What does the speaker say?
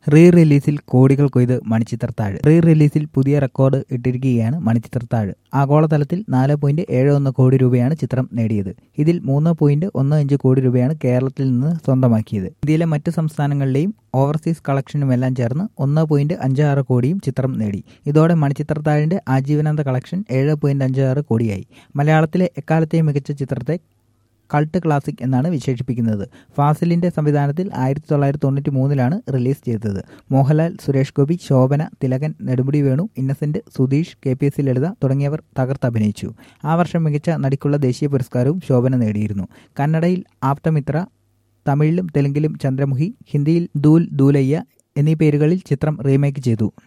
re റിലീസിൽ കോടികൾ കൊയ്ത് Manichitrathazhu re റിലീസിൽ പുതിയ record ഇട്ടിരിക്കുകയാണ് മണിച്ചിത്രത്താഴ് ആഗോളതലത്തിൽ നാല് പോയിന്റ് ഏഴ് ഒന്ന് കോടി രൂപയാണ് ചിത്രം നേടിയത് ഇതിൽ മൂന്ന് പോയിന്റ് ഒന്ന് അഞ്ച് കോടി രൂപയാണ് കേരളത്തിൽ നിന്ന് സ്വന്തമാക്കിയത് ഇന്ത്യയിലെ മറ്റ് സംസ്ഥാനങ്ങളിലെയും ഓവർസീസ് കളക്ഷനുമെല്ലാം ചേർന്ന് ഒന്ന് പോയിന്റ് അഞ്ച് ആറ് കോടിയും ചിത്രം നേടി ഇതോടെ മണിച്ചിത്രത്താഴിന്റെ ആജീവനാന്ത കളക്ഷൻ ഏഴ് പോയിന്റ് അഞ്ച് ആറ് കോടിയായി മലയാളത്തിലെ എക്കാലത്തെയും മികച്ച ചിത്രത്തെ കൾട്ട് ക്ലാസിക് എന്നാണ് വിശേഷിപ്പിക്കുന്നത് ഫാസിലിന്റെ സംവിധാനത്തിൽ ആയിരത്തി തൊള്ളായിരത്തി തൊണ്ണൂറ്റി മൂന്നിലാണ് റിലീസ് ചെയ്തത് Mohanlal Suresh Gopi Shobana Thilakan Nedumudi Venu Innocent Sudheesh K P S C Lalitha തുടങ്ങിയവർ തകർത്തഭിനയിച്ചു ആ വർഷം മികച്ച നടിക്കുള്ള ദേശീയ പുരസ്കാരവും ശോഭന നേടിയിരുന്നു കന്നഡയിൽ ആപ്തമിത്ര തമിഴിലും തെലുങ്കിലും ചന്ദ്രമുഖി ഹിന്ദിയിൽ ദൂൽ ദൂലയ്യ എന്നീ പേരുകളിൽ ചിത്രം റീമേക്ക് ചെയ്തു